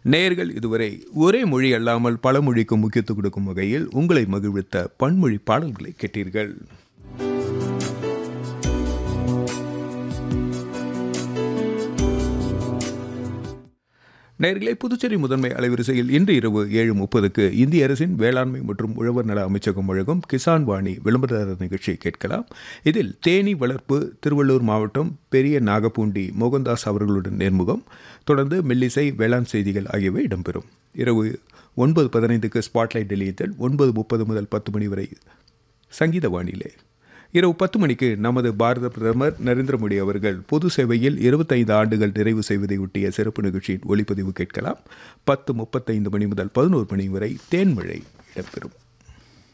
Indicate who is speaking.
Speaker 1: நேர்கள் இதுவரை ஒரே மொழி அல்லாமல் பல மொழிக்கு முக்கியத்துவம் கொடுக்கும் வகையில் உங்களை மகிழ்வித்த பன்மொழி பாடல்களை கேட்டீர்கள் நேர்களே புதுச்சேரி முதன்மை அலைவரிசையில் இன்று இரவு ஏழு முப்பதுக்கு இந்திய அரசின் வேளாண்மை மற்றும் உழவர் நல அமைச்சகம் வழங்கும் கிசான் வாணி விளம்பரதாரர் நிகழ்ச்சியை கேட்கலாம் இதில் தேனி வளர்ப்பு திருவள்ளூர் மாவட்டம் பெரிய நாகப்பூண்டி மோகன்தாஸ் அவர்களுடன் நேர்முகம் தொடர்ந்து மெல்லிசை வேளாண் செய்திகள் ஆகியவை இடம்பெறும் இரவு ஒன்பது பதினைந்துக்கு ஸ்பாட்லைட் டெல்லியத்தில் ஒன்பது முப்பது முதல் பத்து மணி வரை சங்கீத வானிலை இரவு பத்து மணிக்கு நமது பாரத பிரதமர் நரேந்திர மோடி அவர்கள் பொது சேவையில் இருபத்தைந்து ஆண்டுகள் நிறைவு செய்வதை ஒட்டிய சிறப்பு நிகழ்ச்சியின் ஒளிப்பதிவு கேட்கலாம் பத்து முப்பத்தைந்து மணி முதல் பதினோரு மணி வரை தேன்மழை இடம்பெறும்